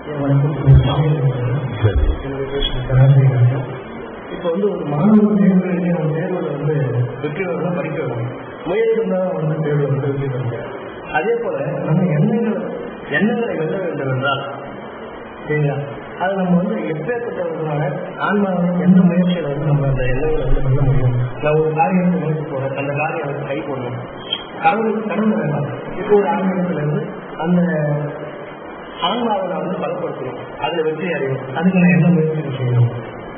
சரி இப்போ வந்து ஒரு மாணவ தேர்வு ஒரு தேர்வில் வந்து வெற்றி வரணும் படிக்க வரணும் முயற்சி தான் வந்து தேர்வு வந்து வெற்றி பெறுங்க அதே போல நம்ம எண்ணங்கள் எண்ணங்களை வெல்ல வேண்டும் என்றால் சரிங்களா அது நம்ம வந்து எப்பேற்பட்டவர்களான ஆன்மாவின் எந்த முயற்சியில வந்து நம்ம அந்த எண்ணங்களை வந்து வெல்ல முடியும் நான் ஒரு காரியத்தை முயற்சி போறேன் அந்த காரியம் எனக்கு கை போடணும் கடவுள் கடவுள் வேண்டாம் இப்போ ஒரு ஆன்மீகத்துல இருந்து அந்த ஆன்மாவை நான் வந்து பலப்படுத்தணும் அதுல வெற்றி அடையும் அதுக்கு நான் என்ன முயற்சி செய்யணும்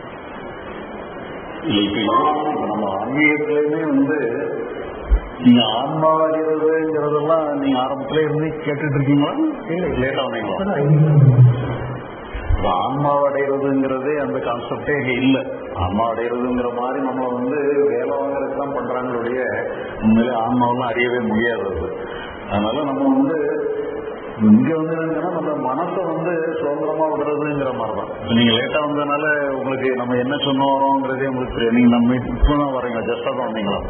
இல்லை இப்ப இதெல்லாம் நம்ம ஆன்மீகத்திலுமே வந்து நீங்க ஆன்மாவாகிறதுங்கிறதெல்லாம் நீங்க ஆரம்பத்துல இருந்து கேட்டுட்டு இருக்கீங்களா இல்லை லேட்டா வந்தீங்களா அப்பதான் இது இப்ப ஆன்மாவை அடைகிறதுங்கிறதே அந்த கான்செப்டே இங்க இல்ல ஆன்மா அடைகிறதுங்கிற மாதிரி நம்ம வந்து வேலை வாங்குறதுக்கு தான் பண்றாங்களுடைய உண்மையிலே ஆன்மாவெல்லாம் அறியவே முடியாது அது. அதனால நம்ம வந்து இங்க வந்து என்னன்னா நம்ம மனசை வந்து சுதந்திரமா விடுறதுங்கிற மாதிரி தான் இப்ப நீங்க லேட்டா வந்ததுனால உங்களுக்கு நம்ம என்ன சொன்னோங்கிறதே உங்களுக்கு தெரியும் நீங்க நம்ம இப்பதான் வரீங்க ஜஸ்டா தான் வந்தீங்களா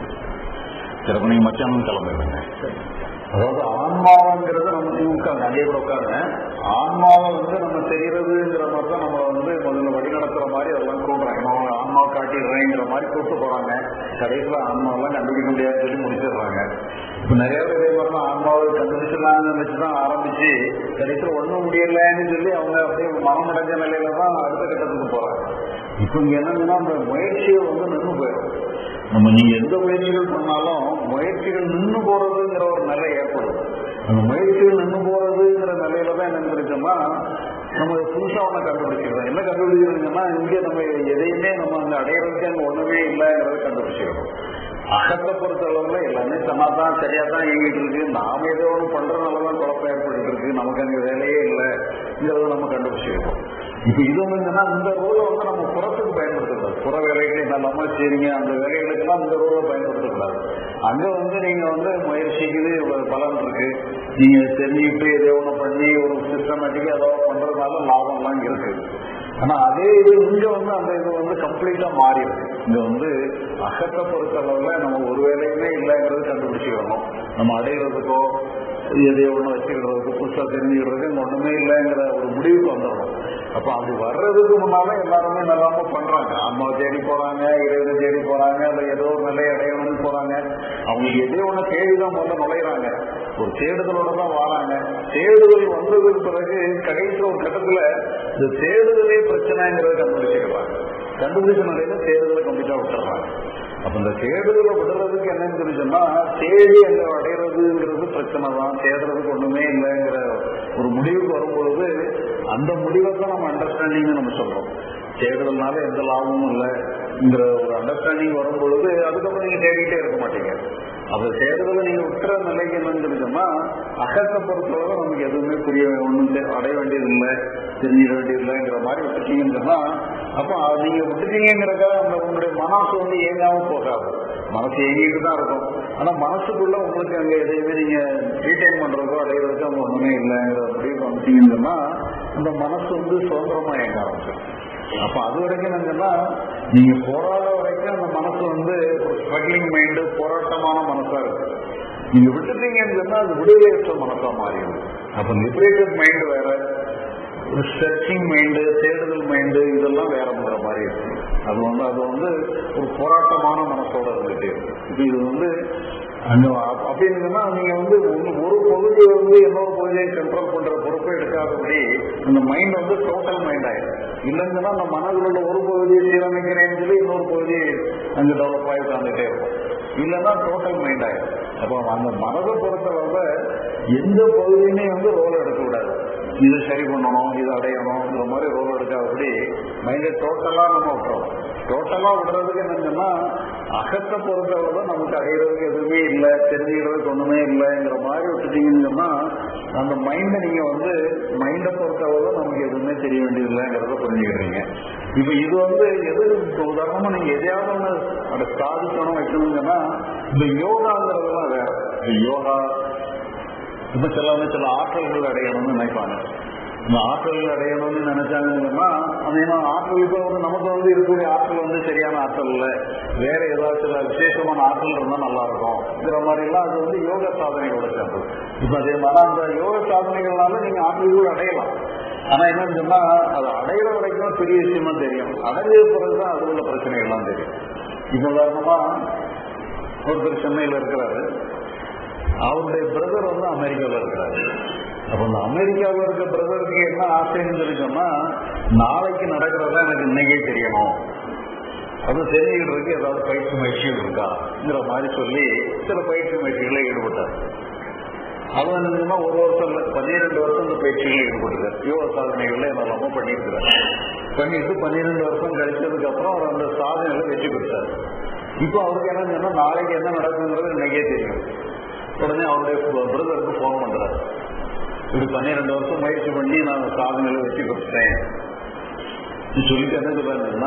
சரி அப்ப நீங்க மத்தியானம் கிளம்பிடுங்க அதாவது ஆன்மாவாங்கிறது நம்ம நீங்க உட்காருங்க அங்கேயே கூட உட்காருங்க ஆன்மாவை வந்து நம்ம தெரிகிறதுங்கிற மாதிரி தான் நம்மளை வந்து முதல்ல வழி நடத்துற மாதிரி அதெல்லாம் கூடுறாங்க அவங்க ஆன்மாவை காட்டிடுறேங்கிற மாதிரி கூப்பிட்டு போறாங்க கடைசியில் ஆன்மாவெல்லாம் கண்டுபிடிக்க முடியாதுன்னு சொல்லி முடிச்சிடுறாங்க இப்ப நிறைய பேர் இதே மாதிரி தான் ஆன்மாவை கண்டுபிடிச்சிடலாம்னு நினைச்சு தான் ஆரம்பிச்சு கடைசியில் ஒண்ணும் முடியலன்னு சொல்லி அவங்க அப்படியே மனமடைஞ்ச நிலையில தான் அடுத்த கட்டத்துக்கு போறாங்க இப்போ இங்க என்னன்னா அந்த முயற்சிகள் வந்து நின்று போயிடும் நம்ம நீங்க எந்த முயற்சிகள் பண்ணாலும் முயற்சிகள் நின்று போறதுங்கிற ஒரு நிலை ஏற்படும் அந்த முயற்சிகள் நின்று போறதுங்கிற நிலையில தான் என்ன இருக்குன்னா நம்ம புதுசா ஒண்ணு கண்டுபிடிச்சிக்கிறோம் என்ன கண்டுபிடிக்கிறோம்னா இங்க நம்ம எதையுமே நம்ம அங்க அடையிறதுக்கு அங்க ஒண்ணுமே இல்லைங்கிறத கண்டுபிடிச்சிக்கிறோம் அகத்தை பொறுத்த அளவுல எல்லாமே சமாதான் சரியா தான் இயங்கிட்டு இருக்கு நாம ஏதோ ஒண்ணு பண்றதுனாலதான் குழப்பம் ஏற்பட்டு இருக்கு நமக்கு அங்க வேலையே இல்லைங்கிறத நம்ம கண்டுபிடிச்சிக்கிறோம் இப்ப இது வந்து என்னன்னா இந்த ரோலை வந்து நம்ம புறத்துக்கு பயன்படுத்தக்கூடாது புற வேலைகள் என்னெல்லாமோ சரிங்க அந்த வேலைகளுக்கெல்லாம் இந்த ரோலை பயன்படுத்தக்கூடாது அங்க வந்து நீங்க வந்து முயற்சிக்கு இவ்வளவு பலன் இருக்கு நீங்க தெரிஞ்சுக்கிட்டு ஏதோ ஒண்ணு பண்ணி ஒரு சிஸ்டமேட்டிக்கா ஏதோ பண்றதுனால லாபம்லாம் இருக்கு ஆனா அதே இது இங்க வந்து அந்த இது வந்து கம்ப்ளீட்டா மாறி இருக்கு இங்க வந்து அகத்தை பொறுத்த அளவுல நம்ம ஒரு வேலையுமே இல்லைங்கிறது கண்டுபிடிச்சிக்கிறோம் நம்ம அடையிறதுக்கோ எதையோ ஒண்ணு வச்சுக்கிறதுக்கு புதுசா தெரிஞ்சுக்கிறதுக்கு இங்க ஒண்ணுமே இல்லைங்கிற ஒரு முடிவுக்கு வந்துடணும் அப்ப அது வர்றதுக்கு முன்னால எல்லாருமே நல்லாம பண்றாங்க அம்மா தேடி போறாங்க இறைவனை தேடி போறாங்க இல்ல ஏதோ ஒரு நிலையை அடையணும்னு போறாங்க அவங்க எதையோ ஒண்ணு தேடிதான் முதல்ல நுழையிறாங்க ஒரு தேடுதலோட தான் வராங்க தேடுதல் வந்ததுக்கு பிறகு கடைசி ஒரு கட்டத்துல இந்த தேடுதலே பிரச்சனைங்கிறத கண்டுபிடிச்சிக்கிறாங்க கண்டுபிடிச்ச நிலையில தேடுதலை கம்ப்ளீட்டா விட்டுறாங்க அப்ப இந்த தேடுதலை விடுறதுக்கு என்னன்னு சொல்லி சொன்னா தேடி அங்க அடையிறதுங்கிறது பிரச்சனை தான் தேடுறதுக்கு ஒண்ணுமே இல்லைங்கிற ஒரு முடிவுக்கு வரும்பொழுது அந்த முடிவை தான் நம்ம அண்டர்ஸ்டாண்டிங் நம்ம சொல்றோம் தேடுதல்னால எந்த லாபமும் இல்லைங்கிற ஒரு அண்டர்ஸ்டாண்டிங் வரும்பொழுது அதுக்கப்புறம் நீங்க தேடிட்டே இருக்க மாட்டீங்க அப்ப தேடுதலை நீங்க விட்டுற நிலைக்கு என்னன்னு சொல்லி சொன்னா அகத்தை பொறுத்தளவு நமக்கு எதுவுமே புரிய ஒண்ணும் தெ- அடைய வேண்டியது இல்லை தெரிஞ்சிட வேண்டியது இல்லைங்கிற மாதிரி விட்டுட்டீங்கன்னு சொன்னா அப்ப அது நீங்க விட்டுட்டீங்கிறதுக்காக அந்த உங்களுடைய மனசு வந்து ஏங்காம போகாது மனசு ஏங்கிட்டு தான் இருக்கும் ஆனா மனசுக்குள்ள உங்களுக்கு அங்க எதையுமே நீங்க ரீடைன் பண்றதோ அடையிறதுக்கோ அங்க ஒண்ணுமே இல்லைங்கிற முடிவு வந்துட்டீங்கன்னு சொன்னா அந்த மனசு வந்து சுதந்திரமா இயங்க ஆரம்பிச்சிடும் அப்ப அது வரைக்கும் என்னன்னா நீங்க போராட வரைக்கும் அந்த மனசு வந்து ஒரு ஸ்ட்ரகிளிங் மைண்டு போராட்டமான மனசா இருக்கு நீங்க விட்டுட்டீங்கன்னு சொன்னா அது விடுதலையற்ற மனசா மாறிடும் அப்ப லிபரேட்டட் மைண்ட் வேற ஒரு சர்ச்சிங் மைண்டு தேடுதல் மைண்டு இதெல்லாம் வேற முறை மாதிரி இருக்கு அது வந்து அது வந்து ஒரு போராட்டமான மனசோட இருந்துட்டு இருக்கு இப்ப இது வந்து அங்க அப்~ அப்படின்னா நீங்க வந்து ஒண்ணு- ஒரு பகுதியை வந்து இன்னொரு பகுதியை கண்ட்ரோல் பண்ற பொறுப்பை எடுக்காதபடி அந்த மைண்ட் வந்து டோட்டல் மைண்ட் ஆயிடும் இல்லைன்னு சொன்னா அந்த மனதில் உள்ள ஒரு பகுதியை சீரமைக்கிறேன்னு சொல்லி இன்னொரு பகுதி அங்க டெவலப் ஆகி உட்காந்துட்டே இருக்கும் இல்லைன்னா டோட்டல் மைண்ட் ஆயிடும் அப்போ அந்த மனதை பொறுத்தளவு எந்த பகுதியுமே வந்து ரோல் எடுக்க கூடாது இதை சரி பண்ணணும் இதை அடையணும்ங்கிற மாதிரி ரோல் எடுக்காதபடி மைண்டை டோட்டலா நம்ம விட்டுறோம் டோட்டலா விடுறதுக்கு என்னன்னா அகத்தை பொறுத்தளவு நமக்கு அடையிறதுக்கு எதுவுமே இல்லை தெரிஞ்சுக்கிறதுக்கு ஒண்ணுமே இல்லைங்கிற மாதிரி விட்டுட்டீங்கன்னு சொன்னா அந்த மைண்டை நீங்க வந்து மைண்டை பொறுத்தளவு நமக்கு எதுவுமே தெரிய வேண்டியது இல்லைங்கிறத புரிஞ்சுக்கிறீங்க இப்ப இது வந்து எது இப்ப உதாரணமா நீங்க எதையாவது ஒண்ணு அதை சாதிக்கணும் வைக்கணுங்கன்னா இந்த யோகாங்கிறதெல்லாம் வேற இந்த யோகா இப்ப சிலவங்க சில ஆற்றல்கள் அடையணும்னு நினைப்பாங்க இந்த ஆற்றல்கள் அடையணும்னு நினைச்சாங்கன்னா அது ஏன்னா ஆற்றலுக்கு வந்து நமக்கு வந்து இருக்கக்கூடிய ஆற்றல் வந்து சரியான ஆற்றல் இல்லை வேற ஏதாவது சில விசேஷமான ஆற்றல் இருந்தா நல்லா இருக்கும்ங்கிற மாதிரி எல்லாம் அது வந்து யோக சாதனைகளோட சேர்ந்தது இப்ப அதே மாதிரி அந்த யோக சாதனைகள்னால நீங்க ஆற்றல்கள் அடையலாம் ஆனா என்னன்னு சொன்னா அது அடையிற வரைக்கும் பெரிய விஷயமா தெரியும் அடைஞ்ச பிறகுதான் அது உள்ள பிரச்சனைகள்லாம் தெரியும் இப்ப உதாரணமா ஒருத்தர் சென்னையில இருக்கிறாரு அவருடைய பிரதர் வந்து அமெரிக்காவில் இருக்கிறாரு அப்ப இந்த அமெரிக்காவில் இருக்க பிரதருக்கு என்ன ஆசைன்னு சொல்லி சொன்னா நாளைக்கு நடக்கிறதா எனக்கு இன்னைக்கே தெரியணும் அது தெரிஞ்சுக்கிறதுக்கு ஏதாவது பயிற்சி முயற்சிகள் இருக்காங்கிற மாதிரி சொல்லி சில பயிற்சி முயற்சிகளை ஈடுபட்டார் அது என்னன்னா ஒரு வருஷம் இல்ல பன்னிரெண்டு வருஷம் இந்த பயிற்சிகளில் ஈடுபட்டிருக்கார் யோக சாதனைகள்ல என்னெல்லாமோ பண்ணியிருக்கிறார் பண்ணிட்டு பன்னிரெண்டு வருஷம் கழிச்சதுக்கு அப்புறம் அவர் அந்த சாதனைகளை வெற்றி பெற்றார் இப்போ அவருக்கு என்ன சொன்னா நாளைக்கு என்ன நடக்குங்கிறது இன்னைக்கே தெரியும் உடனே அவருடைய பிரதருக்கு போன் பண்றாரு இப்படி பன்னிரெண்டு வருஷம் முயற்சி பண்ணி நான் சாதனைகளை வெற்றி பெற்றேன் சொல்லிட்டு என்ன சொல்றாருன்னா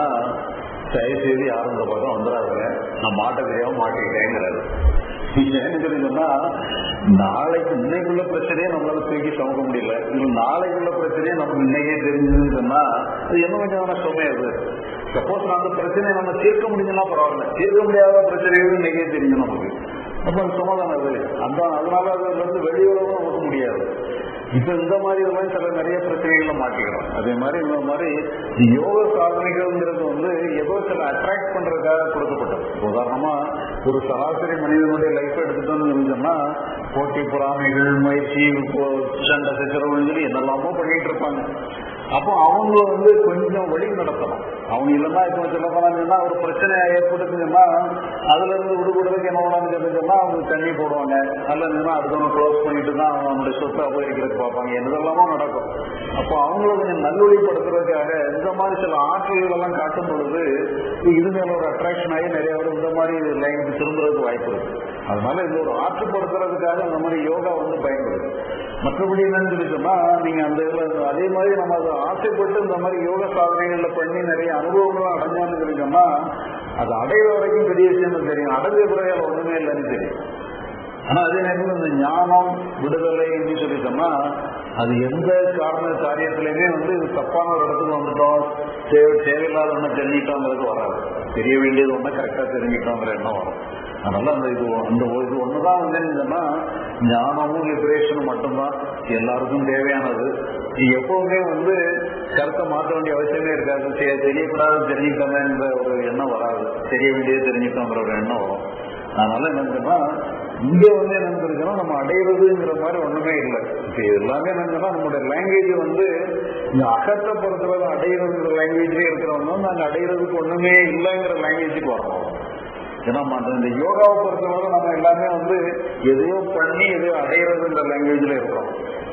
தயவு செய்து யாரும் இந்த பக்கம் வந்துடாதுங்க நான் மாட்ட தெரியாம மாட்டிக்கிட்டேங்கிறாரு ஏன்னு சொல்லி சொன்னா நாளைக்கு இன்னைக்குள்ள பிரச்சனையே நம்மளால தூக்கி சமக்க முடியல இது நாளைக்குள்ள பிரச்சனையே நமக்கு இன்னைக்கே தெரிஞ்சதுன்னு சொன்னா அது என்ன கொஞ்சம் சுமை அது சப்போஸ் அந்த பிரச்சனையை நம்ம தீர்க்க முடிஞ்சுன்னா பரவாயில்ல தீர்க்க முடியாத பிரச்சனைகள் இன்னைக்கே தெரியும் நமக்கு அப்ப அது சமாதானம் அது அந்த அதனால அதுல இருந்து வெளியுறவும் நமக்கு முடியாது இப்ப இந்த மாதிரி இதெல்லாம் சில நிறைய பிரச்சனைகள்ல மாட்டிக்கிறோம் அதே மாதிரி இந்த மாதிரி யோக சாதனைகள்ங்கிறது வந்து ஏதோ சில அட்ராக்ட் பண்றதுக்காக கொடுக்கப்பட்டது உதாரணமா ஒரு சராசரி மனிதனுடைய லைஃப் எடுத்துட்டோம்னு சொன்னா போட்டி பொறாமைகள் முயற்சி சண்டை சச்சரவுன்னு சொல்லி என்னெல்லாமோ பண்ணிட்டு இருப்பாங்க அப்போ அவங்க வந்து கொஞ்சம் வழி நடத்தலாம் அவங்க இல்லைன்னா இப்போ சொல்ல போனாங்கன்னா ஒரு பிரச்சனை ஏற்பட்டுச்சுன்னா அதுல இருந்து விடுபடுறதுக்கு என்ன பண்ணலாம்னு சொன்னா அவங்க தண்ணி போடுவாங்க அல்லதுன்னா அடுத்தவங்க க்ளோஸ் பண்ணிட்டு தான் அவங்க அவங்களுடைய சொத்தை அபகரிக்கிறதுக்கு பார்ப்பாங்க என்னதெல்லாமோ நடக்கும் அப்போ அவங்கள கொஞ்சம் நல்வழிப்படுத்துறதுக்காக இந்த மாதிரி சில ஆற்றல்கள் எல்லாம் காட்டும் பொழுது இது மேல ஒரு அட்ராக்ஷன் ஆகி நிறைய பேர் இந்த மாதிரி லைனுக்கு திரும்புறதுக்கு வாய்ப்பு இருக்கு அதனால இது ஒரு ஆற்றுப்படுத்துறதுக்காக அந்த மாதிரி யோகா வந்து பயன்படுது மற்றபடி என்னன்னு சொல்லி சொன்னா நீங்க அந்த இதுல அதே மாதிரி நம்ம அதை ஆசைப்பட்டு இந்த மாதிரி யோக சாதனைகள்ல பண்ணி நிறைய அனுபவங்களும் அடைஞ்சோம்னு சொல்லி சொன்னா அது அடையிற வரைக்கும் பெரிய விஷயம் தெரியும் அடைஞ்ச பிறகு அது ஒண்ணுமே இல்லைன்னு தெரியும் ஆனா அதே நேரத்தில் இந்த ஞானம் விடுதலை சொல்லி சொன்னா அது எந்த காரண காரியத்திலையுமே வந்து இது தப்பான ஒரு இடத்துக்கு வந்துட்டோம் தேவை தேவையில்லாத ஒண்ணு தெரிஞ்சிட்டோங்கிறது வராது தெரிய வேண்டியது ஒண்ணு கரெக்டா தெரிஞ்சிட்டோங்கிற எண்ணம் வரும் அதனால அந்த இது அந்த இது ஒண்ணுதான் வந்து என்னன்னா ஞானமும் லிபரேஷனும் மட்டும்தான் எல்லாருக்கும் தேவையானது எப்பவுமே வந்து கருத்தை மாற்ற வேண்டிய அவசியமே இருக்காது தெரியக்கூடாது தெரிஞ்சுக்கிட்டோமேன்ற ஒரு எண்ணம் வராது தெரிய வேண்டியது தெரிஞ்சுட்டோங்கிற ஒரு எண்ணம் வரும் அதனால என்னன்னா இங்க வந்து என்னன்னு தெரிஞ்சுன்னா நம்ம அடையிறதுங்கிற மாதிரி ஒண்ணுமே இல்லை இப்ப எல்லாமே என்னன்னா நம்மளுடைய லாங்குவேஜ் வந்து இந்த அகத்தை பொறுத்தவரை அடையிறதுங்கிற லாங்குவேஜ்லயே இருக்கிறவங்க நாங்க அடையிறதுக்கு ஒண்ணுமே இல்லைங்கிற லாங்குவேஜுக்கு வரணும் ஏன்னா இந்த யோகாவை பொறுத்தவரை நம்ம எல்லாமே வந்து எதையோ பண்ணி எதையோ அடையிறதுங்கிற லாங்குவேஜ்ல இருக்கிறோம்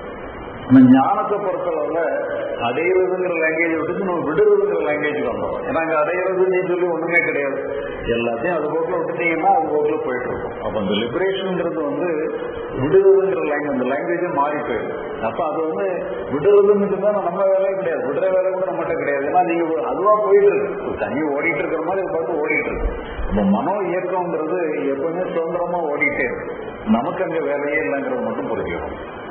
நம்ம ஞானத்தை பொறுத்தளவுல அடையிறதுங்கிற லாங்குவேஜ் விட்டு நம்ம விடுறதுங்கிற லாங்குவேஜ் வந்தோம் ஏன்னா அங்க அடையிறதுன்னு சொல்லி ஒண்ணுமே கிடையாது எல்லாத்தையும் அது போக்குல விட்டுட்டீங்கன்னா அது போக்குல போயிட்டு இருக்கும் அப்ப அந்த லிபரேஷன்ங்கிறது வந்து விடுறதுங்கிற லாங்குவேஜ் அந்த லாங்குவேஜே மாறி போயிடும் அப்ப அது வந்து விடுறதுன்னு சொன்னா நம்ம வேலையே கிடையாது விடுற வேலை கூட நம்மகிட்ட கிடையாது ஏன்னா நீங்க அதுவா போயிட்டு இருக்கு தண்ணி ஓடிட்டு இருக்கிற மாதிரி பார்த்து ஓடிட்டு இருக்கு நம்ம மனோ இயக்கம்ங்கிறது எப்பவுமே சுதந்திரமா ஓடிட்டே இருக்கு நமக்கு அங்க வேலையே இல்லைங்கிறது மட்டும் புரிஞ்சுக்கணும்